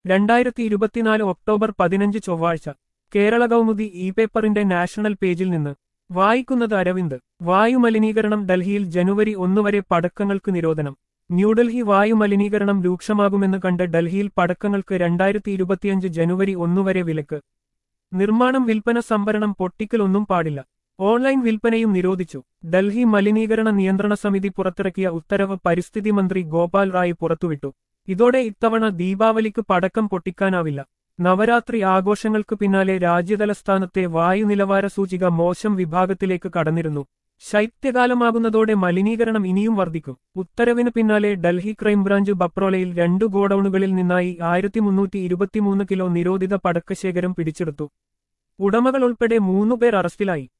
രണ്ടായിരത്തി ഇരുപത്തിനാല് ഒക്ടോബർ പതിനഞ്ച് ചൊവ്വാഴ്ച കേരള കൗമുദി ഇ പേപ്പറിന്റെ നാഷണൽ പേജിൽ നിന്ന് വായിക്കുന്നത് അരവിന്ദ് വായുമലിനീകരണം ഡൽഹിയിൽ ജനുവരി ഒന്ന് വരെ പടക്കങ്ങൾക്ക് നിരോധനം ന്യൂഡൽഹി വായുമലിനീകരണം രൂക്ഷമാകുമെന്ന് കണ്ട് ഡൽഹിയിൽ പടക്കങ്ങൾക്ക് രണ്ടായിരത്തി ഇരുപത്തിയഞ്ച് ജനുവരി ഒന്ന് വരെ വിലക്ക് നിർമ്മാണം വിൽപ്പന സംഭരണം പൊട്ടിക്കൽ ഒന്നും പാടില്ല ഓൺലൈൻ വിൽപ്പനയും നിരോധിച്ചു ഡൽഹി മലിനീകരണ നിയന്ത്രണ സമിതി പുറത്തിറക്കിയ ഉത്തരവ് പരിസ്ഥിതി മന്ത്രി ഗോപാൽ റായ് പുറത്തുവിട്ടു ഇതോടെ ഇത്തവണ ദീപാവലിക്ക് പടക്കം പൊട്ടിക്കാനാവില്ല നവരാത്രി ആഘോഷങ്ങൾക്ക് പിന്നാലെ രാജ്യതലസ്ഥാനത്തെ വായു നിലവാര സൂചിക മോശം വിഭാഗത്തിലേക്ക് കടന്നിരുന്നു ശൈത്യകാലമാകുന്നതോടെ മലിനീകരണം ഇനിയും വർദ്ധിക്കും ഉത്തരവിന് പിന്നാലെ ഡൽഹി ക്രൈംബ്രാഞ്ച് ബപ്രോലയിൽ രണ്ടു ഗോഡൌണുകളിൽ നിന്നായി ആയിരത്തി മുന്നൂറ്റി ഇരുപത്തിമൂന്ന് കിലോ നിരോധിത പടക്കശേഖരം പിടിച്ചെടുത്തു ഉടമകൾ ഉൾപ്പെടെ മൂന്നുപേർ അറസ്റ്റിലായി